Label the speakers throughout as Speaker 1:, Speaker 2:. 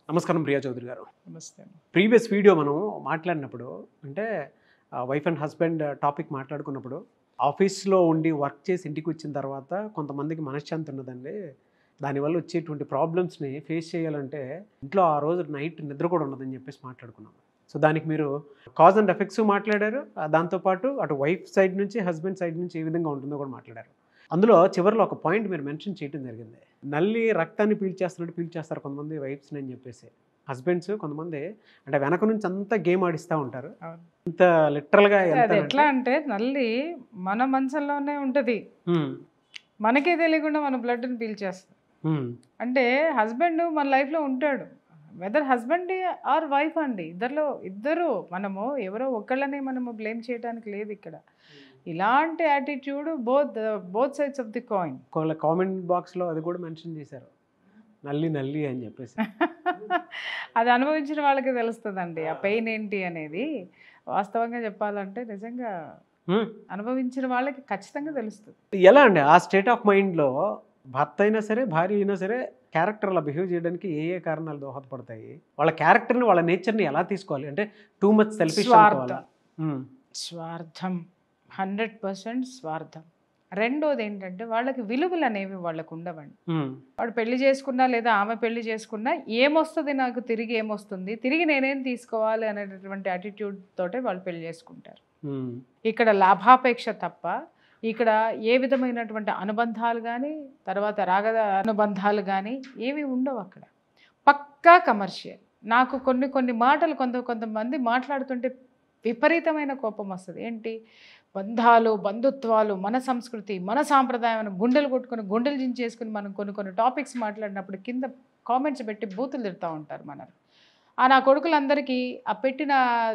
Speaker 1: నమస్కారం ప్రియా చౌదరి గారు
Speaker 2: నమస్తే
Speaker 1: ప్రీవియస్ వీడియో మనం మాట్లాడినప్పుడు అంటే వైఫ్ అండ్ హస్బెండ్ టాపిక్ మాట్లాడుకున్నప్పుడు ఆఫీస్లో ఉండి వర్క్ చేసి ఇంటికి వచ్చిన తర్వాత కొంతమందికి మనశ్శాంతి ఉన్నదండి దానివల్ల వచ్చేటువంటి ప్రాబ్లమ్స్ని ఫేస్ చేయాలంటే ఇంట్లో ఆ రోజు నైట్ నిద్ర కూడా ఉండదని చెప్పేసి మాట్లాడుకున్నాం సో దానికి మీరు కాజ్ అండ్ ఎఫెక్ట్స్ మాట్లాడారు ఆ దాంతోపాటు అటు వైఫ్ సైడ్ నుంచి హస్బెండ్ సైడ్ నుంచి ఏ విధంగా ఉంటుందో కూడా మాట్లాడారు అందులో చివరిలో ఒక పాయింట్ మీరు మెన్షన్ చేయడం జరిగింది నల్లి రక్తాన్ని పీల్చేస్తున్నట్టు పీల్చేస్తారు కొంతమంది వైఫ్స్ని అని చెప్పేసి హస్బెండ్స్ కొంతమంది అంటే వెనక నుంచి అంతా గేమ్ ఆడిస్తూ ఉంటారు
Speaker 2: అవును.
Speaker 1: ఇంత లిటరల్గా
Speaker 2: అది ఎట్లా అంటే నల్లి మన మనసులోనే ఉంటుంది మనకే తెలియకుండా మన బ్లడ్ని పీల్చేస్తుంది అంటే హస్బెండ్ మన లైఫ్లో ఉంటాడు వెదర్ హస్బెండ్ ఆర్ వైఫ్ అండి ఇద్దరిలో ఇద్దరు మనము ఎవరో ఒకళ్ళని మనము బ్లేమ్ చేయడానికి లేదు ఇక్కడ ఇలాంటి attitude both both sides of the coin
Speaker 1: ఒకవేళ కామెంట్ బాక్స్లో అది కూడా మెన్షన్ చేశారు నల్లి నల్లి అని చెప్పేసి
Speaker 2: అది అనుభవించిన వాళ్ళకి తెలుస్తుందండి ఆ పెయిన్ ఏంటి అనేది వాస్తవంగా చెప్పాలంటే నిజంగా
Speaker 1: Hmm.
Speaker 2: అనుభవించిన వాళ్ళకి ఖచ్చితంగా తెలుస్తుంది
Speaker 1: ఎలా అండి ఆ స్టేట్ ఆఫ్ మైండ్లో భర్త అయినా సరే భార్య అయినా సరే క్యారెక్టర్ అలా బిహేవ్ చేయడానికి ఏ ఏ కారణాలు దోహదపడతాయి వాళ్ళ క్యారెక్టర్ని వాళ్ళ నేచర్ని ఎలా తీసుకోవాలి అంటే టూ మచ్ సెల్ఫిష్
Speaker 2: స్వార్థం స్వార్థం హండ్రెడ్ పర్సెంట్ స్వార్థం రెండోది ఏంటంటే వాళ్ళకి విలువలు అనేవి వాళ్ళకు ఉండవండి వాడు పెళ్లి చేసుకున్నా లేదా ఆమె పెళ్లి చేసుకున్నా ఏమొస్తుంది నాకు తిరిగి ఏమొస్తుంది తిరిగి నేనేం తీసుకోవాలి అనేటటువంటి యాటిట్యూడ్ తోటే వాళ్ళు పెళ్లి చేసుకుంటారు ఇక్కడ లాభాపేక్ష తప్ప ఇక్కడ ఏ విధమైనటువంటి అనుబంధాలు కానీ తర్వాత రాగద అనుబంధాలు కానీ ఏవి ఉండవు అక్కడ పక్కా కమర్షియల్ నాకు కొన్ని కొన్ని మాటలు కొంత కొంతమంది మాట్లాడుతుంటే విపరీతమైన కోపం వస్తుంది ఏంటి బంధాలు బంధుత్వాలు మన సంస్కృతి మన సాంప్రదాయం గుండెలు కొట్టుకొని గుండెలు జించేసుకుని మనం కొన్ని కొన్ని టాపిక్స్ మాట్లాడినప్పుడు కింద కామెంట్స్ పెట్టి బూతులు తిడతా ఉంటారు మనల్ని ఆ నా కొడుకులందరికీ ఆ పెట్టిన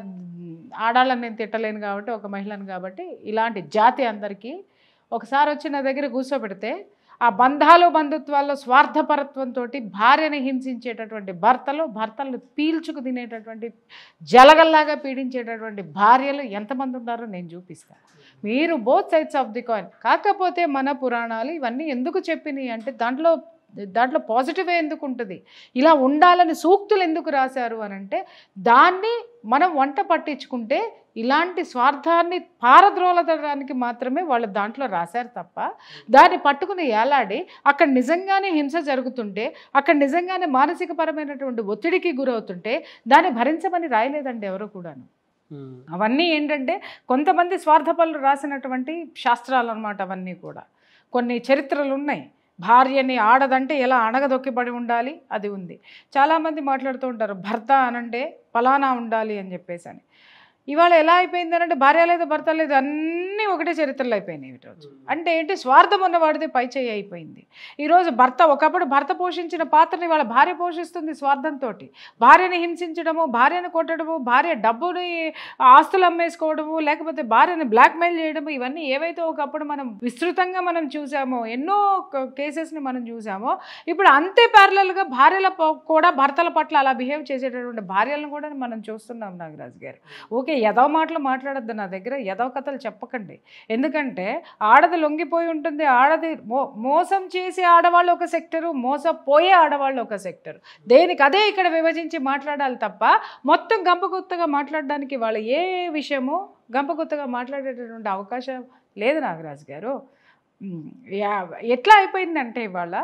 Speaker 2: ఆడాళ్ళని నేను తిట్టలేను కాబట్టి ఒక మహిళను కాబట్టి ఇలాంటి జాతి అందరికీ ఒకసారి వచ్చి నా దగ్గర కూర్చోబెడితే ఆ బంధాలు బంధుత్వాల్లో స్వార్థపరత్వంతో భార్యని హింసించేటటువంటి భర్తలు భర్తలు పీల్చుకు తినేటటువంటి జలగల్లాగా పీడించేటటువంటి భార్యలు ఎంతమంది ఉన్నారో నేను చూపిస్తాను మీరు both sides of the coin కాకపోతే మన పురాణాలు ఇవన్నీ ఎందుకు చెప్పినాయి అంటే దాంట్లో దాంట్లో పాజిటివ్ ఎందుకు ఉంటుంది ఇలా ఉండాలని సూక్తులు ఎందుకు రాశారు అని అంటే దాన్ని మనం వంట పట్టించుకుంటే ఇలాంటి స్వార్థాన్ని పారద్రోలదడానికి మాత్రమే వాళ్ళు దాంట్లో రాశారు తప్ప దాన్ని పట్టుకుని ఏలాడి అక్కడ నిజంగానే హింస జరుగుతుంటే అక్కడ నిజంగానే మానసికపరమైనటువంటి ఒత్తిడికి గురవుతుంటే దాన్ని భరించమని రాయలేదండి ఎవరు కూడాను అవన్నీ ఏంటంటే కొంతమంది స్వార్థపరులు రాసినటువంటి శాస్త్రాలు అన్నమాట అవన్నీ కూడా కొన్ని చరిత్రలు ఉన్నాయి భార్యని ఆడదంటే ఎలా అణగదొక్కిబడి ఉండాలి అది ఉంది చాలామంది మాట్లాడుతూ ఉంటారు భర్త అనంటే ఫలానా ఉండాలి అని చెప్పేసి అని ఇవాళ ఎలా అయిపోయింది అంటే భార్య లేదు భర్త లేదు అన్నీ ఒకటే చరిత్రలు అయిపోయినాయి ఈరోజు అంటే ఏంటి స్వార్థం ఉన్నవాడిదే పై చేయి అయిపోయింది ఈరోజు భర్త ఒకప్పుడు భర్త పోషించిన పాత్రని వాళ్ళ భార్య పోషిస్తుంది స్వార్థంతో భార్యని హింసించడము భార్యను కొట్టడము భార్య డబ్బుని ఆస్తులు అమ్మేసుకోవడము లేకపోతే భార్యని బ్లాక్మెయిల్ చేయడము ఇవన్నీ ఏవైతే ఒకప్పుడు మనం విస్తృతంగా మనం చూసామో ఎన్నో కేసెస్ని మనం చూసామో ఇప్పుడు అంతే ప్యారలల్గా భార్యల ప- కూడా భర్తల పట్ల అలా బిహేవ్ చేసేటటువంటి భార్యలను కూడా మనం చూస్తున్నాం నాగరాజు గారు ఓకే ఎదవ మాటలు మాట్లాడద్దు నా దగ్గర ఎదవ కథలు చెప్పకండి ఎందుకంటే ఆడది లొంగిపోయి ఉంటుంది ఆడది మో మోసం చేసే ఆడవాళ్ళు ఒక సెక్టరు మోసపోయే ఆడవాళ్ళు ఒక సెక్టర్ దేనికి అదే ఇక్కడ విభజించి మాట్లాడాలి తప్ప మొత్తం గంపగుత్తగా మాట్లాడడానికి వాళ్ళ ఏ విషయమో గంపగుత్తగా మాట్లాడేటటువంటి అవకాశం లేదు నాగరాజు గారు ఉమ్, యా- ఎట్లా అయిపోయిందంటే ఇవాళ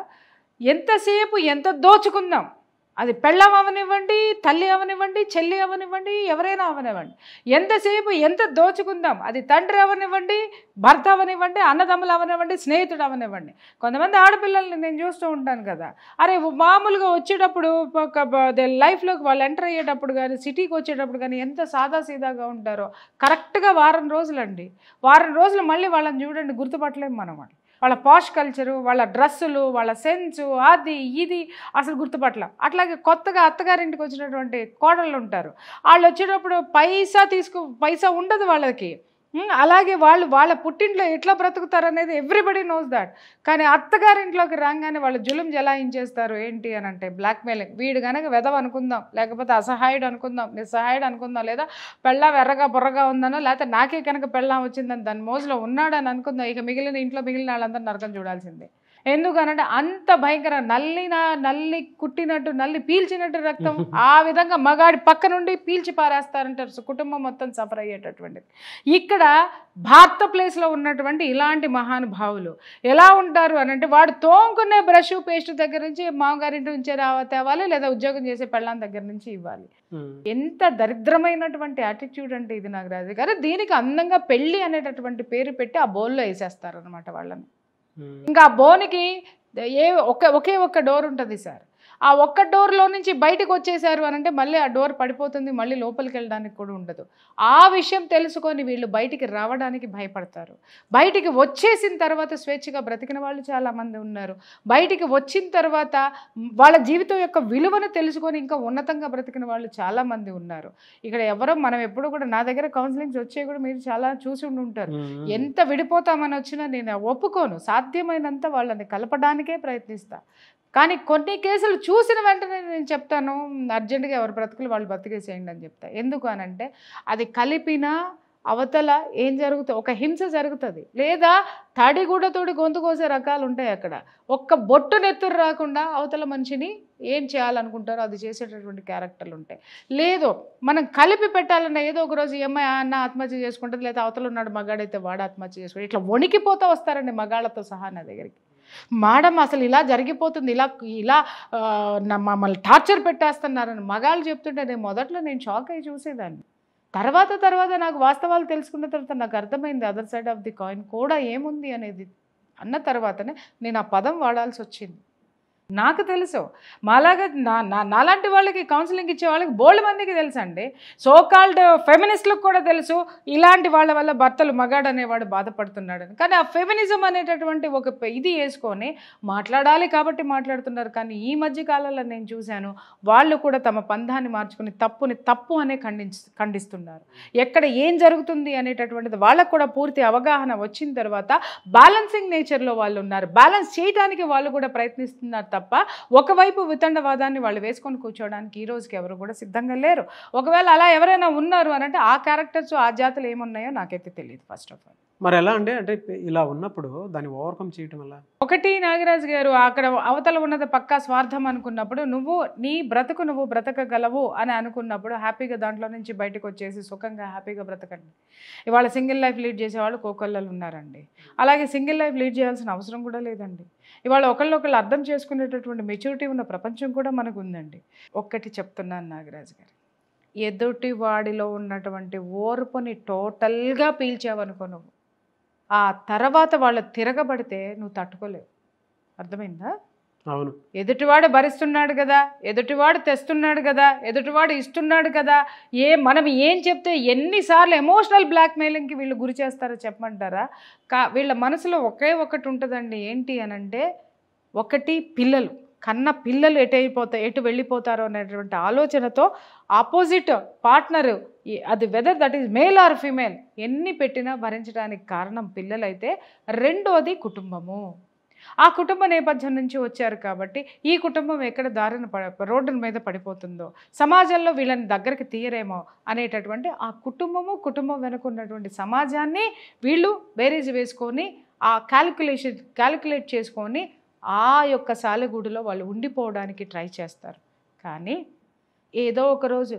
Speaker 2: ఎంతసేపు ఎంత దోచుకుందాం అది పెళ్ళం అవనివ్వండి తల్లి అవనివ్వండి చెల్లి అవనివ్వండి ఎవరైనా అవనివ్వండి ఎంతసేపు ఎంత దోచుకుందాం అది తండ్రి అవనివ్వండి భర్త అవనివ్వండి అన్నదమ్ములు అవనివ్వండి స్నేహితుడు అవనివ్వండి కొంతమంది ఆడపిల్లల్ని నేను చూస్తూ ఉంటాను కదా అరే మామూలుగా వచ్చేటప్పుడు ఒక బ- లైఫ్లోకి వాళ్ళు ఎంటర్ అయ్యేటప్పుడు కానీ సిటీకి వచ్చేటప్పుడు కానీ ఎంత సాదా సీదాగా ఉంటారో కరెక్ట్గా వారం రోజులండి వారం రోజులు మళ్ళీ వాళ్ళని చూడండి గుర్తుపట్టలేము మనం వాళ్ళు వాళ్ళ పాష్ కల్చరు వాళ్ళ డ్రెస్సులు వాళ్ళ సెన్సు అది ఇది అసలు గుర్తుపట్ల అట్లాగే కొత్తగా అత్తగారింటికి వచ్చినటువంటి కోడళ్ళు ఉంటారు వాళ్ళు వచ్చేటప్పుడు పైసా తీసుకు పైసా ఉండదు వాళ్ళకి ఉమ్, అలాగే వాళ్ళు వాళ్ళ పుట్టింట్లో ఎట్లా బ్రతుకుతారు అనేది ఎవ్రీబడి నోస్ దాట్ కానీ అత్తగారింట్లోకి రాగానే వాళ్ళు జులుం జలాయించేస్తారు ఏంటి అని అంటే బ్లాక్మెయిలింగ్ వీడు కనుక వెదవ అనుకుందాం లేకపోతే అసహాయుడు అనుకుందాం నిస్సహాయుడు అనుకుందాం లేదా పెళ్ళాం ఎర్రగా బుర్రగా ఉందనో లేకపోతే నాకే కనుక పెళ్ళాం వచ్చిందని దాని మోజులో ఉన్నాడని అనుకుందాం ఇక మిగిలిన ఇంట్లో మిగిలిన వాళ్ళందరూ నరకం చూడాల్సిందే ఎందుకనంటే అంత భయంకర నల్లిన నల్లి కుట్టినట్టు నల్లి పీల్చినట్టు రక్తం ఆ విధంగా మగాడి పక్క నుండి పీల్చి పారేస్తారంటారు సో కుటుంబం మొత్తం సఫర్ అయ్యేటటువంటిది ఇక్కడ భారత ప్లేస్లో ఉన్నటువంటి ఇలాంటి మహానుభావులు ఎలా ఉంటారు అని అంటే వాడు తోముకునే బ్రష్ పేస్ట్ దగ్గర నుంచి మామగారింటి నుంచే రావ తేవాలి లేదా ఉద్యోగం చేసే పెళ్ళాం దగ్గర నుంచి ఇవ్వాలి
Speaker 1: ఉమ్.
Speaker 2: ఎంత దరిద్రమైనటువంటి యాటిట్యూడ్ అంటే ఇది నాగరాజు గారు దీనికి అందంగా పెళ్ళి అనేటటువంటి పేరు పెట్టి ఆ బోల్లో వేసేస్తారనమాట వాళ్ళని
Speaker 1: ఉమ్.
Speaker 2: ఇంకా ఆ బోనికి ఏ ఒక ఒకే ఒక్క డోర్ ఉంటుంది సార్ ఆ ఒక్క డోర్లో నుంచి బయటకు వచ్చేసారు అని అంటే మళ్ళీ ఆ డోర్ పడిపోతుంది మళ్ళీ లోపలికి వెళ్ళడానికి కూడా ఉండదు ఆ విషయం తెలుసుకొని వీళ్ళు బయటికి రావడానికి భయపడతారు బయటికి వచ్చేసిన తర్వాత స్వేచ్ఛగా బ్రతికిన వాళ్ళు చాలామంది ఉన్నారు బయటికి వచ్చిన తర్వాత వాళ్ళ జీవితం యొక్క విలువను తెలుసుకొని ఇంకా ఉన్నతంగా బ్రతికిన వాళ్ళు చాలామంది ఉన్నారు ఇక్కడ ఎవరో మనం ఎప్పుడు కూడా నా దగ్గర కౌన్సిలింగ్స్ వచ్చే కూడా మీరు చాలా చూసి ఉండి ఉంటారు
Speaker 1: ఉమ్.
Speaker 2: ఎంత విడిపోతామని వచ్చినా నేను ఒప్పుకోను సాధ్యమైనంత వాళ్ళని కలపడానికే ప్రయత్నిస్తా కానీ కొన్ని కేసులు చూసిన వెంటనే నేను చెప్తాను అర్జెంటుగా ఎవరి బ్రతుకులు వాళ్ళు బతికేసేయండి అని చెప్తా ఎందుకు అనంటే అది కలిపినా అవతల ఏం జరుగుతుంది ఒక హింస జరుగుతుంది లేదా తడిగూడతోటి గొంతు కోసే రకాలు ఉంటాయి అక్కడ ఒక్క బొట్టు నెత్తురు రాకుండా అవతల మనిషిని ఏం చేయాలనుకుంటారో అది చేసేటటువంటి క్యారెక్టర్లు ఉంటాయి లేదు మనం కలిపి పెట్టాలన్న ఏదో ఒక రోజు ఈ అమ్మాయి ఆ అన్న ఆత్మహత్య చేసుకుంటుంది లేదా అవతల ఉన్నాడు మగాడైతే వాడు ఆత్మహత్య చేసుకుంటాడు ఇట్లా వణికిపోతూ వస్తారండి మగాళ్ళతో సహా నా దగ్గరికి మేడం అసలు ఇలా జరిగిపోతుంది ఇలా ఇలా ఆ, నా- మమ్మల్ని టార్చర్ పెట్టేస్తున్నారని మగాళ్ళు చెప్తుంటే నేను మొదట్లో నేను షాక్ అయ్యి చూసేదాన్ని తర్వాత తర్వాత నాకు వాస్తవాలు తెలుసుకున్న తర్వాత నాకు అర్థమైంది other side of the coin కూడా ఏముంది అనేది అన్న తర్వాతనే నేను ఆ పదం వాడాల్సి వచ్చింది నాకు తెలుసు మాలాగా నా నా- నాలాంటి వాళ్ళకి కౌన్సిలింగ్ ఇచ్చే వాళ్ళకి బోల్డ్ మందికి తెలుసు అండి సో కాల్డ్ ఫెమినిస్ట్లకు కూడా తెలుసు ఇలాంటి వాళ్ళ వల్ల భర్తలు మగాడు అనేవాడు బాధపడుతున్నాడని కానీ ఆ ఫెమినిజం అనేటటువంటి ఒక పె- ఇది వేసుకొని మాట్లాడాలి కాబట్టి మాట్లాడుతున్నారు కానీ ఈ మధ్య కాలంలో నేను చూశాను వాళ్ళు కూడా తమ పంధాన్ని మార్చుకుని తప్పుని తప్పు అనే ఖండించ ఖండిస్తున్నారు ఎక్కడ ఏం జరుగుతుంది అనేటటువంటిది వాళ్ళకు కూడా పూర్తి అవగాహన వచ్చిన తర్వాత బ్యాలెన్సింగ్ నేచర్లో వాళ్ళు ఉన్నారు బ్యాలెన్స్ చేయడానికి వాళ్ళు కూడా ప్రయత్నిస్తున్నారు తప్ప ఒకవైపు వితండవాదాన్ని వాళ్ళు వేసుకొని కూర్చోవడానికి ఈ రోజుకి ఎవరు కూడా సిద్ధంగా లేరు ఒకవేళ అలా ఎవరైనా ఉన్నారు అని అంటే ఆ క్యారెక్టర్స్ ఆ జాతులు ఏమున్నాయో నాకైతే తెలియదు ఫస్ట్ ఆఫ్ ఆల్
Speaker 1: మరి ఎలా అంటే అంటే ఇలా ఉన్నప్పుడు దాన్ని ఓవర్కమ్ చేయటం ఎలా
Speaker 2: ఒకటి నాగరాజు గారు అక్కడ అవతల ఉన్నది పక్కా స్వార్థం అనుకున్నప్పుడు నువ్వు నీ బ్రతుకు నువ్వు బ్రతకగలవు అని అనుకున్నప్పుడు హ్యాపీగా దాంట్లో నుంచి బయటకు వచ్చేసి సుఖంగా హ్యాపీగా బ్రతకండి ఇవాళ సింగిల్ లైఫ్ లీడ్ చేసే వాళ్ళు కోకొల్లలు ఉన్నారండి అలాగే సింగిల్ లైఫ్ లీడ్ చేయాల్సిన అవసరం కూడా లేదండి ఇవాళ ఒకళ్ళొకళ్ళు అర్థం చేసుకునేటటువంటి మెచ్యూరిటీ ఉన్న ప్రపంచం కూడా మనకు ఉందండి ఒక్కటి చెప్తున్నాను నాగరాజు గారు ఎదుటి వాడిలో ఉన్నటువంటి ఓర్పుని టోటల్గా పీల్చావనుకో నువ్వు ఆ తర్వాత వాళ్ళు తిరగబడితే నువ్వు తట్టుకోలేవు అర్థమైందా
Speaker 1: అవును
Speaker 2: ఎదుటివాడు భరిస్తున్నాడు కదా ఎదుటివాడు తెస్తున్నాడు కదా ఎదుటివాడు ఇస్తున్నాడు కదా ఏ మనం ఏం చెప్తే ఎన్నిసార్లు ఎమోషనల్ బ్లాక్మెయిలింగ్కి వీళ్ళు గురి చేస్తారో చెప్పమంటారా కా వీళ్ళ మనసులో ఒకే ఒకటి ఉంటుందండి ఏంటి అని అంటే ఒకటి పిల్లలు కన్న పిల్లలు ఎటు అయిపోతాయి ఎటు వెళ్ళిపోతారో అనేటువంటి ఆలోచనతో ఆపోజిట్ పార్ట్నర్ అది whether that is male or female ఎన్ని పెట్టినా భరించడానికి కారణం పిల్లలైతే రెండోది కుటుంబము ఆ కుటుంబ నేపథ్యం నుంచి వచ్చారు కాబట్టి ఈ కుటుంబం ఎక్కడ దారిన పడ రోడ్డు మీద పడిపోతుందో సమాజంలో వీళ్ళని దగ్గరికి తీయరేమో అనేటటువంటి ఆ కుటుంబము కుటుంబం వెనుక ఉన్నటువంటి సమాజాన్ని వీళ్ళు బేరీజ్ వేసుకొని ఆ క్యాలిక్యులేషన్ క్యాలిక్యులేట్ చేసుకొని ఆ యొక్క సాలెగూడులో వాళ్ళు ఉండిపోవడానికి ట్రై చేస్తారు కానీ ఏదో ఒక రోజు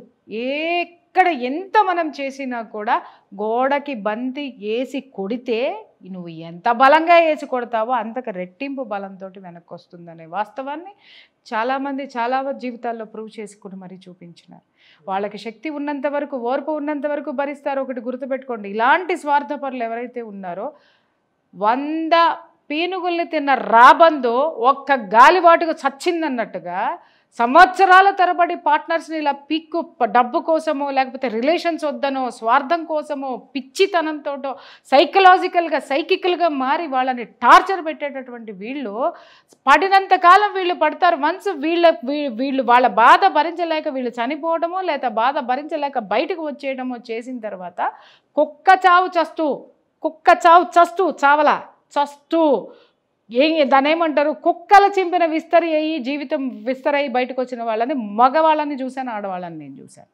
Speaker 2: ఎక్కడ ఎంత మనం చేసినా కూడా గోడకి బంతి వేసి కొడితే నువ్వు ఎంత బలంగా వేసి కొడతావో అంతకు రెట్టింపు బలంతో వెనక్కి వస్తుందనే వాస్తవాన్ని చాలామంది చాలా జీవితాల్లో ప్రూవ్ చేసుకుని మరీ చూపించినారు వాళ్ళకి శక్తి ఉన్నంత వరకు ఓర్పు ఉన్నంత వరకు భరిస్తారు ఒకటి గుర్తుపెట్టుకోండి ఇలాంటి స్వార్థపరులు ఎవరైతే ఉన్నారో వంద పీనుగుల్ని తిన్న రాబందు ఒక్క గాలివాటుకు చచ్చిందన్నట్టుగా సంవత్సరాల తరబడి పార్ట్నర్స్ని ఇలా పీక్కు డబ్బు కోసమో లేకపోతే రిలేషన్స్ వద్దనో స్వార్థం కోసమో పిచ్చితనంతోటో సైకలాజికల్గా సైకికల్గా మారి వాళ్ళని టార్చర్ పెట్టేటటువంటి వీళ్ళు పడినంత కాలం వీళ్ళు పడతారు వన్స్ వీళ్ళ వీ- వీళ్ళు వాళ్ళ బాధ భరించలేక వీళ్ళు చనిపోవడమో లేదా బాధ భరించలేక బయటకు వచ్చేయడమో చేసిన తర్వాత కుక్క చావు చస్తూ కుక్క చావు చస్తూ చావలా చస్తూ ఏ దాని ఏమంటారు కుక్కల చింపిన విస్తరి అయ్యి జీవితం విస్తరై బయటకు వచ్చిన వాళ్ళని మగవాళ్ళని చూశాను ఆడవాళ్ళని నేను చూశాను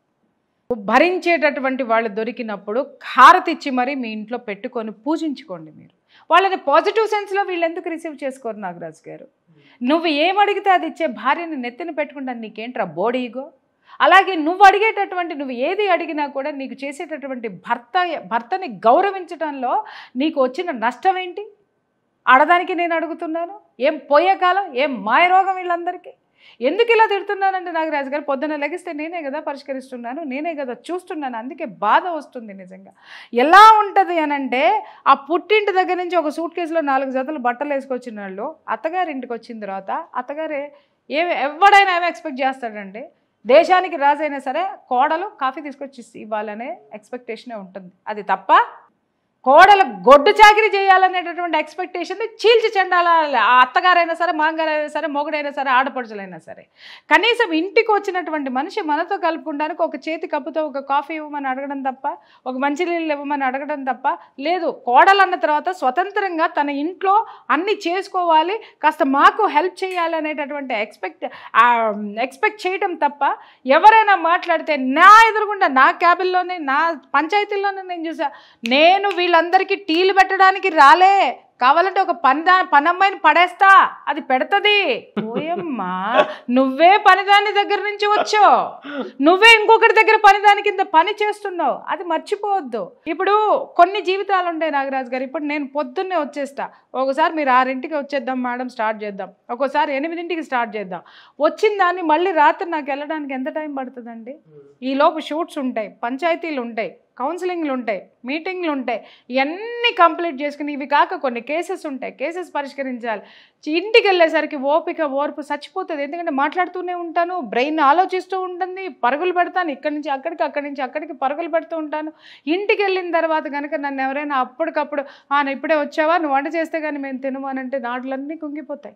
Speaker 2: భరించేటటువంటి వాళ్ళు దొరికినప్పుడు హారతిచ్చి మరి మీ ఇంట్లో పెట్టుకొని పూజించుకోండి మీరు వాళ్ళని పాజిటివ్ సెన్స్లో వీళ్ళు ఎందుకు రిసీవ్ చేసుకోరు నాగరాజు గారు నువ్వు ఏం అడిగితే అది ఇచ్చే భార్యని నెత్తిన పెట్టుకుంటాను నీకేంట్రా బోడీ ఈగో అలాగే నువ్వు అడిగేటటువంటి నువ్వు ఏది అడిగినా కూడా నీకు చేసేటటువంటి భర్త భర్తని గౌరవించడంలో నీకు వచ్చిన నష్టం ఏంటి ఆడదానికి నేను అడుగుతున్నాను ఏం పోయే కాలం ఏం మాయరోగం వీళ్ళందరికీ ఎందుకు ఇలా తిడుతున్నానంటే నాగరాజు గారు పొద్దున లెగిస్తే నేనే కదా పరిష్కరిస్తున్నాను నేనే కదా చూస్తున్నాను అందుకే బాధ వస్తుంది నిజంగా ఎలా ఉంటుంది అని అంటే ఆ పుట్టింటి దగ్గర నుంచి ఒక సూట్ కేసులో నాలుగు జతలు బట్టలు వేసుకొచ్చిన వాళ్ళు అత్తగారి ఇంటికి వచ్చిన తర్వాత అత్తగారే ఏ ఎవడైనా ఏమి ఎక్స్పెక్ట్ చేస్తాడండి దేశానికి రాజైనా సరే కోడలు కాఫీ తీసుకొచ్చి ఇవ్వాలనే ఎక్స్పెక్టేషనే ఉంటుంది అది తప్ప కోడలు గొడ్డు చాకిరీ చేయాలనేటటువంటి ఎక్స్పెక్టేషన్ చీల్చి చెండాల ఆ అత్తగారైనా సరే మాంగారైనా సరే మొగుడైనా సరే ఆడపడుచులైనా సరే కనీసం ఇంటికి వచ్చినటువంటి మనిషి మనతో కలుపుకుంటానికి ఒక చేతి కప్పుతో ఒక కాఫీ ఇవ్వమని అడగడం తప్ప ఒక మంచినీళ్ళు ఇవ్వమని అడగడం తప్ప లేదు కోడలు అన్న తర్వాత స్వతంత్రంగా తన ఇంట్లో అన్ని చేసుకోవాలి కాస్త మాకు హెల్ప్ చేయాలి అనేటటువంటి ఎక్స్పెక్ట్ ఎక్స్పెక్ట్ చేయడం తప్ప ఎవరైనా మాట్లాడితే నా ఎదురుగుండా నా క్యాబిన్లోనే నా పంచాయతీల్లోనే నేను చూసా నేను వీళ్ళందరికీ టీలు పెట్టడానికి రాలే కావాలంటే ఒక పనిదా పనమ్మాయిని పడేస్తా అది పెడతది ఓయమ్మా నువ్వే పనిదాని దగ్గర నుంచి వచ్చావు నువ్వే ఇంకొకటి దగ్గర పనిదాని కింద పని చేస్తున్నావు అది మర్చిపోవద్దు ఇప్పుడు కొన్ని జీవితాలు ఉంటాయి నాగరాజు గారు ఇప్పుడు నేను పొద్దున్నే వచ్చేస్తా ఒకసారి మీరు ఆరింటికి వచ్చేద్దాం మేడం స్టార్ట్ చేద్దాం ఒక్కోసారి ఎనిమిదింటికి స్టార్ట్ చేద్దాం వచ్చిన దాన్ని మళ్ళీ రాత్రి నాకు వెళ్ళడానికి ఎంత టైం పడుతుందండి ఈ లోపు షూట్స్ ఉంటాయి పంచాయతీలు ఉంటాయి కౌన్సిలింగ్లు ఉంటాయి మీటింగ్లు ఉంటాయి ఇవన్నీ కంప్లీట్ చేసుకుని ఇవి కాక కొన్ని కేసెస్ ఉంటాయి కేసెస్ పరిష్కరించాలి చి- ఇంటికి వెళ్ళేసరికి ఓపిక ఓర్పు చచ్చిపోతుంది ఎందుకంటే మాట్లాడుతూనే ఉంటాను బ్రెయిన్ ఆలోచిస్తూ ఉంటుంది పరుగులు పెడతాను ఇక్కడి నుంచి అక్కడికి అక్కడి నుంచి అక్కడికి పరుగులు పెడుతూ ఉంటాను ఇంటికి వెళ్ళిన తర్వాత కనుక నన్ను ఎవరైనా అప్పటికప్పుడు "ఆ, నువ్వు ఇప్పుడే వచ్చావా నువ్వు వంట చేస్తే కానీ మేము తినమనంటే నాట్లన్నీ కుంగిపోతాయి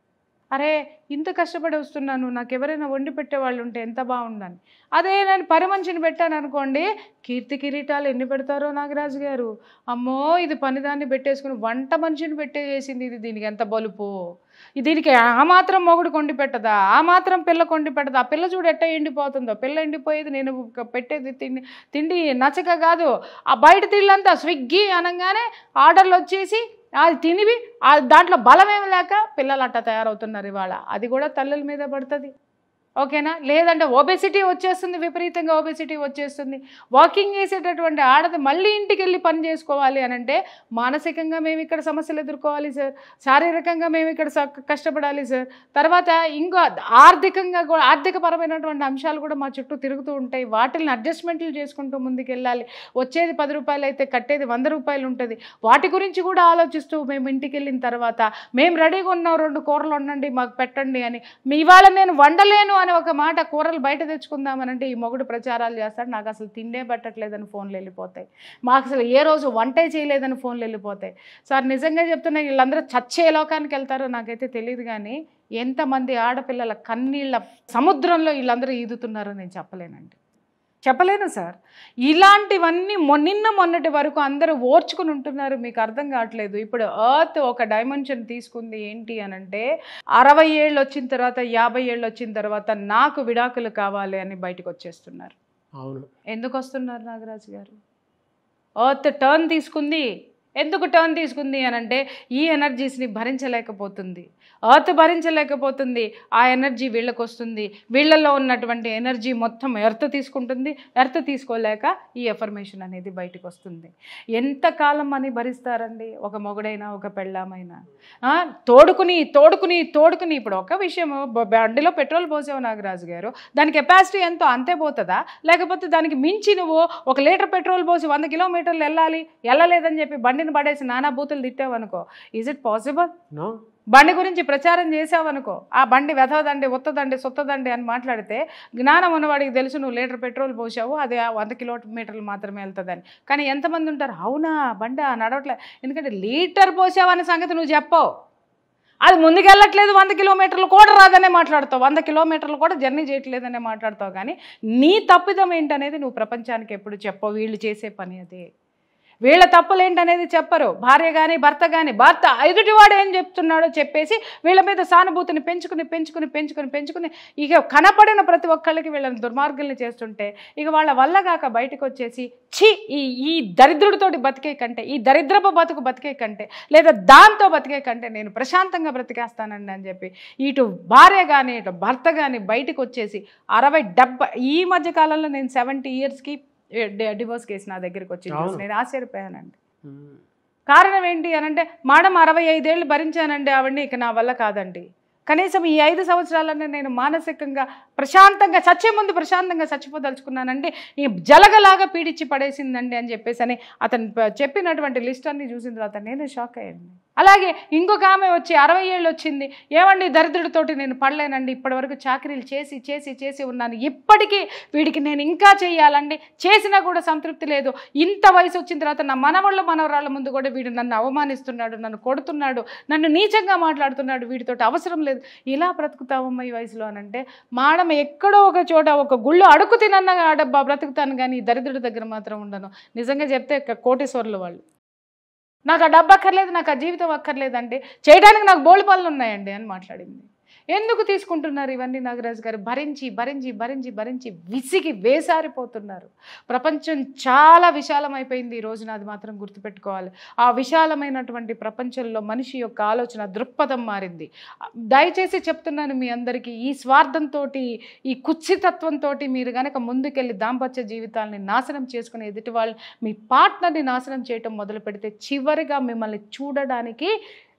Speaker 2: అరే ఇంత కష్టపడి వస్తున్నాను నాకు ఎవరైనా వండి పెట్టే వాళ్ళు ఉంటే ఎంత బాగుందని అదే నేను పని మనిషిని పెట్టాను అనుకోండి కీర్తి కిరీటాలు ఎన్ని పెడతారో నాగరాజు గారు అమ్మో ఇది పనిదాన్ని పెట్టేసుకుని వంట మనిషిని పెట్టేసింది ఇది దీనికి ఎంత బలుపు ఇది దీనికి ఆ మాత్రం మొగుడు కొండి పెట్టదా ఆ మాత్రం పిల్ల కొండి పెట్టదా ఆ పిల్ల చూడు ఎట్ట ఎండిపోతుందో పిల్ల ఎండిపోయేది నేను ఒక పెట్టేది తిండి తిండి నచ్చక కాదు ఆ బయట తిళ్ళంతా స్విగ్గీ అనగానే ఆర్డర్లు వచ్చేసి అది తినివి ఆ దాంట్లో బలం ఏమి లేక పిల్లలు అట్ట తయారవుతున్నారు ఇవాళ అది కూడా తల్లుల మీద పడుతుంది ఓకేనా లేదంటే ఒబెసిటీ వచ్చేస్తుంది విపరీతంగా ఒబెసిటీ వచ్చేస్తుంది వాకింగ్ చేసేటటువంటి ఆడది మళ్ళీ ఇంటికి వెళ్ళి పని చేసుకోవాలి అని అంటే మానసికంగా మేము ఇక్కడ సమస్యలు ఎదుర్కోవాలి సార్ శారీరకంగా మేము ఇక్కడ స- కష్టపడాలి సార్ తర్వాత ఇంకా ఆర్థికంగా కూడా ఆర్థికపరమైనటువంటి అంశాలు కూడా మా చుట్టూ తిరుగుతూ ఉంటాయి వాటిని అడ్జస్ట్మెంట్లు చేసుకుంటూ ముందుకు వెళ్ళాలి వచ్చేది పది రూపాయలు అయితే కట్టేది వంద రూపాయలు ఉంటుంది వాటి గురించి కూడా ఆలోచిస్తూ మేము ఇంటికి వెళ్ళిన తర్వాత మేము రెడీగా ఉన్నాం రెండు కూరలు వండండి మాకు పెట్టండి అని మీ ఇవాళ నేను వండలేను అని ఒక మాట కూరలు బయట తెచ్చుకుందామనంటే ఈ మొగుడు ప్రచారాలు చేస్తాడు నాకు అసలు తిండే పెట్టట్లేదని ఫోన్లు వెళ్ళిపోతాయి మాకు అసలు ఏ రోజు వంటే చేయలేదని ఫోన్లు వెళ్ళిపోతాయి సార్ నిజంగా చెప్తున్నా వీళ్ళందరూ చచ్చే లోకానికి వెళ్తారో నాకైతే తెలియదు కానీ ఎంతమంది ఆడపిల్లల కన్నీళ్ళ సముద్రంలో వీళ్ళందరూ ఈదుతున్నారో నేను చెప్పలేనండి చెప్పలేను సార్ ఇలాంటివన్నీ మొ- నిన్న మొన్నటి వరకు అందరూ ఓర్చుకుని ఉంటున్నారు మీకు అర్థం కావట్లేదు ఇప్పుడు ఎర్త్ ఒక డైమెన్షన్ తీసుకుంది ఏంటి అని అంటే అరవై ఏళ్ళు వచ్చిన తర్వాత యాభై ఏళ్ళు వచ్చిన తర్వాత నాకు విడాకులు కావాలి అని బయటకు వచ్చేస్తున్నారు
Speaker 1: అవును
Speaker 2: ఎందుకు వస్తున్నారు నాగరాజు గారు ఎర్త్ టర్న్ తీసుకుంది ఎందుకు టర్న్ తీసుకుంది అని అంటే ఈ ఎనర్జీస్ని భరించలేకపోతుంది ఎర్త్ భరించలేకపోతుంది ఆ ఎనర్జీ వీళ్ళకి వస్తుంది వీళ్ళల్లో ఉన్నటువంటి ఎనర్జీ మొత్తం ఎర్త్ తీసుకుంటుంది ఎర్త్ తీసుకోలేక ఈ ఎఫర్మేషన్ అనేది బయటకు వస్తుంది ఎంతకాలం అని భరిస్తారండి ఒక మొగుడైనా ఒక పెళ్ళామైనా ఆ, తోడుకుని తోడుకుని తోడుకుని ఇప్పుడు ఒక విషయం బండిలో పెట్రోల్ పోసావు నాగరాజు గారు దాని కెపాసిటీ ఎంతో అంతే పోతుందా లేకపోతే దానికి మించి నువ్వు ఒక లీటర్ పెట్రోల్ పోసి వంద కిలోమీటర్లు వెళ్ళాలి వెళ్ళలేదని చెప్పి బండిని పడేసి నానా బూతులు తిట్టావనుకో ఈజ్ ఇట్ పాసిబుల్
Speaker 1: నో
Speaker 2: బండి గురించి ప్రచారం చేసావనుకో ఆ బండి వెతవదండి ఒత్తదండి సొత్తదండి అని మాట్లాడితే జ్ఞానం ఉన్నవాడికి తెలుసు నువ్వు లీటర్ పెట్రోల్ పోసావు అది ఆ వంద కిలోమీటర్లు మాత్రమే వెళ్తుందని కానీ ఎంతమంది ఉంటారు అవునా బండి నడవట్లే ఎందుకంటే లీటర్ పోసావు అనే సంగతి నువ్వు చెప్పవు అది ముందుకెళ్ళట్లేదు వంద కిలోమీటర్లు కూడా రాదనే మాట్లాడతావు వంద కిలోమీటర్లు కూడా జర్నీ చేయట్లేదనే మాట్లాడతావు కానీ నీ తప్పిదం ఏంటనేది నువ్వు ప్రపంచానికి ఎప్పుడు చెప్పవు వీళ్ళు చేసే పని అదే వీళ్ళ తప్పులేంటనేది చెప్పరు భార్య కానీ భర్త కానీ భర్త ఎదుటివాడు ఏం చెప్తున్నాడో చెప్పేసి వీళ్ళ మీద సానుభూతిని పెంచుకుని పెంచుకుని పెంచుకుని పెంచుకుని ఇక కనపడిన ప్రతి ఒక్కళ్ళకి వీళ్ళని దుర్మార్గుల్ని చేస్తుంటే ఇక వాళ్ళ వల్ల కాక బయటకు వచ్చేసి ఛీ ఈ ఈ దరిద్రుడితోటి బతికే కంటే ఈ దరిద్రపు బతుకు బతికే కంటే లేదా దాంతో బతికే కంటే నేను ప్రశాంతంగా బ్రతికేస్తానండి అని చెప్పి ఇటు భార్య కానీ ఇటు భర్త కానీ బయటకు వచ్చేసి అరవై డెబ్బై ఈ మధ్య కాలంలో నేను సెవెంటీ ఇయర్స్కి డివోర్స్ కేసు నా దగ్గరికి వచ్చింది
Speaker 1: అవును.
Speaker 2: నేను ఆశ్చర్యపోయానండి
Speaker 1: ఉమ్.
Speaker 2: కారణం ఏంటి అని అంటే మేడం అరవై ఐదేళ్ళు భరించానండి ఆవిడ్ని ఇక నా వల్ల కాదండి కనీసం ఈ ఐదు సంవత్సరాలనే నేను మానసికంగా ప్రశాంతంగా చచ్చే ముందు ప్రశాంతంగా చచ్చిపోదలుచుకున్నానండి ఈ జలగలాగా పీడిచ్చి పడేసిందండి అని చెప్పేసి అని అతను ప- చెప్పినటువంటి లిస్ట్ అన్ని చూసిన తర్వాత నేను షాక్ అయ్యాను అలాగే ఇంకొక ఆమె వచ్చి అరవై ఏళ్ళు వచ్చింది ఏమండి దరిద్రుడితోటి నేను పడలేనండి ఇప్పటివరకు చాకరీలు చేసి చేసి చేసి ఉన్నాను ఇప్పటికీ వీడికి నేను ఇంకా చేయాలండి చేసినా కూడా సంతృప్తి లేదు ఇంత వయసు వచ్చిన తర్వాత నా మనవాళ్ళ మనవరాళ్ళ ముందు కూడా వీడు నన్ను అవమానిస్తున్నాడు నన్ను కొడుతున్నాడు నన్ను నీచంగా మాట్లాడుతున్నాడు వీడితోటి అవసరం లేదు ఇలా బ్రతుకుతావమ్మా ఈ వయసులో అని అంటే మాడం ఎక్కడో ఒక చోట ఒక గుళ్ళు అడుగు తినన్నా డబ్బా బ్రతుకుతాను కానీ ఈ దరిద్రుడి దగ్గర మాత్రం ఉండను నిజంగా చెప్తే ఇక కోటేశ్వర్లు వాళ్ళు నాకు ఆ డబ్బు అక్కర్లేదు నాకు ఆ జీవితం అక్కర్లేదంటే చేయడానికి నాకు బోళ్ళు పనులు ఉన్నాయండి అని మాట్లాడింది ఎందుకు తీసుకుంటున్నారు ఇవన్నీ నాగరాజు గారు భరించి భరించి భరించి భరించి విసిగి వేసారిపోతున్నారు ప్రపంచం చాలా విశాలమైపోయింది ఈ రోజున అది మాత్రం గుర్తుపెట్టుకోవాలి ఆ విశాలమైనటువంటి ప్రపంచంలో మనిషి యొక్క ఆలోచన దృక్పథం మారింది దయచేసి చెప్తున్నాను మీ అందరికీ ఈ స్వార్థంతో ఈ కుత్సితత్వంతో మీరు కనుక ముందుకెళ్ళి దాంపత్య జీవితాలని నాశనం చేసుకుని ఎదుటి వాళ్ళు మీ పార్ట్నర్ని నాశనం చేయటం మొదలు పెడితే చివరిగా మిమ్మల్ని చూడడానికి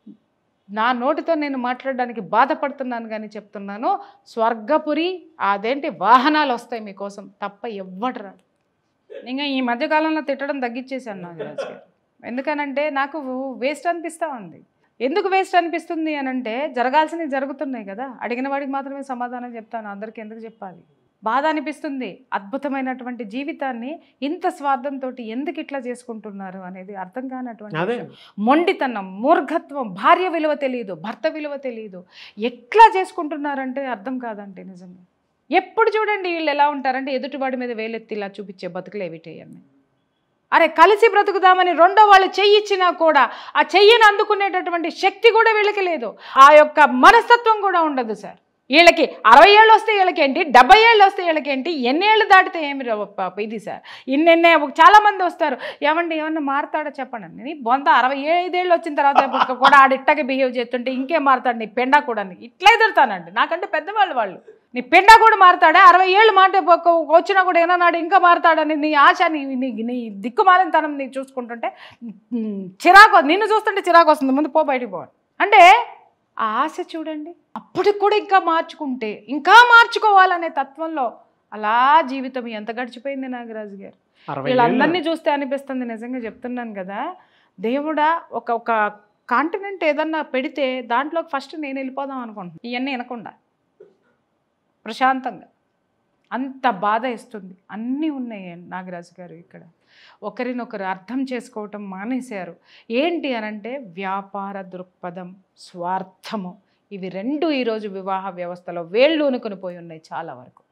Speaker 2: నా నోటితో నేను మాట్లాడడానికి బాధపడుతున్నాను కానీ చెప్తున్నాను స్వర్గపురి అదేంటి వాహనాలు వస్తాయి మీకోసం తప్ప ఎవ్వడు రాడు ఇంకా ఈ మధ్యకాలంలో తిట్టడం తగ్గించేశాను నాగరాజు గారు ఎందుకనంటే నాకు వేస్ట్ అనిపిస్తూ ఉంది ఎందుకు వేస్ట్ అనిపిస్తుంది అని అంటే జరగాల్సినవి జరుగుతున్నాయి కదా అడిగిన వాడికి మాత్రమే సమాధానం చెప్తాను అందరికీ ఎందుకు చెప్పాలి బాధ అనిపిస్తుంది అద్భుతమైనటువంటి జీవితాన్ని ఇంత స్వార్థంతో ఎందుకు ఇట్లా చేసుకుంటున్నారు అనేది అర్థం కానటువంటి
Speaker 1: అదే
Speaker 2: విషయం. మొండితనం మూర్ఘత్వం భార్య విలువ తెలియదు భర్త విలువ తెలియదు ఎట్లా చేసుకుంటున్నారంటే అర్థం కాదండి నిజంగా ఎప్పుడు చూడండి వీళ్ళు ఎలా ఉంటారంటే ఎదుటివాడి మీద వేలెత్తి ఇలా చూపించే బతుకులు ఏమిటేయన్ని అరే కలిసి బ్రతుకుదామని రెండో వాళ్ళు చెయ్యిచ్చినా కూడా ఆ చెయ్యిని అందుకునేటటువంటి శక్తి కూడా వీళ్ళకి లేదు ఆ యొక్క మనస్తత్వం కూడా ఉండదు సార్ వీళ్ళకి అరవై ఏళ్ళు వస్తే వీళ్ళకేంటి డెబ్బై ఏళ్ళు వస్తే వీళ్ళకేంటి ఎన్ని ఏళ్ళు దాటితే ఏమి రా పాప ఇది సార్ ఇన్నెన్నే చాలా మంది వస్తారు ఏమండి ఏమన్నా మారుతాడో చెప్పండి నీ బొంత అరవై ఐదేళ్ళు వచ్చిన తర్వాత కూడా ఆడిట్టగా బిహేవ్ చేస్తుంటే ఇంకేం మారుతాడు నీ పెండా కూడా ఇట్లా ఎదురుతానండి నాకంటే పెద్దవాళ్ళు వాళ్ళు నీ పెండా కూడా మారుతాడా అరవై ఏళ్ళు మాట పొక్క- వచ్చినా కూడా ఏనాడు ఇంకా మారుతాడని నీ ఆశ నీ నీ నీ దిక్కుమాలినతనం నీ చూసుకుంటుంటే ఉమ్, చిరాకు నిన్ను చూస్తుంటే చిరాకు వస్తుంది ముందు పో బయటికి పో అంటే ఆ ఆశ చూడండి అప్పటికి కూడా ఇంకా మార్చుకుంటే ఇంకా మార్చుకోవాలనే తత్వంలో అలా జీవితం ఎంత గడిచిపోయింది నాగరాజు గారు
Speaker 1: అరవై
Speaker 2: వీళ్ళందరినీ చూస్తే అనిపిస్తుంది నిజంగా చెప్తున్నాను కదా దేవుడా ఒక ఒక కాంటినెంట్ ఏదన్నా పెడితే దాంట్లోకి ఫస్ట్ నేను వెళ్ళిపోదాం అనుకుంటున్నాను ఇవన్నీ వినకుండా ప్రశాంతంగా అంత బాధ ఇస్తుంది అన్నీ ఉన్నాయి నాగరాజు గారు ఇక్కడ ఒకరినొకరు అర్థం చేసుకోవటం మానేశారు ఏంటి అనంటే వ్యాపార దృక్పథం స్వార్థము ఇవి రెండు ఈరోజు వివాహ వ్యవస్థలో వేళ్ళు పోయి ఉన్నాయి చాలా వరకు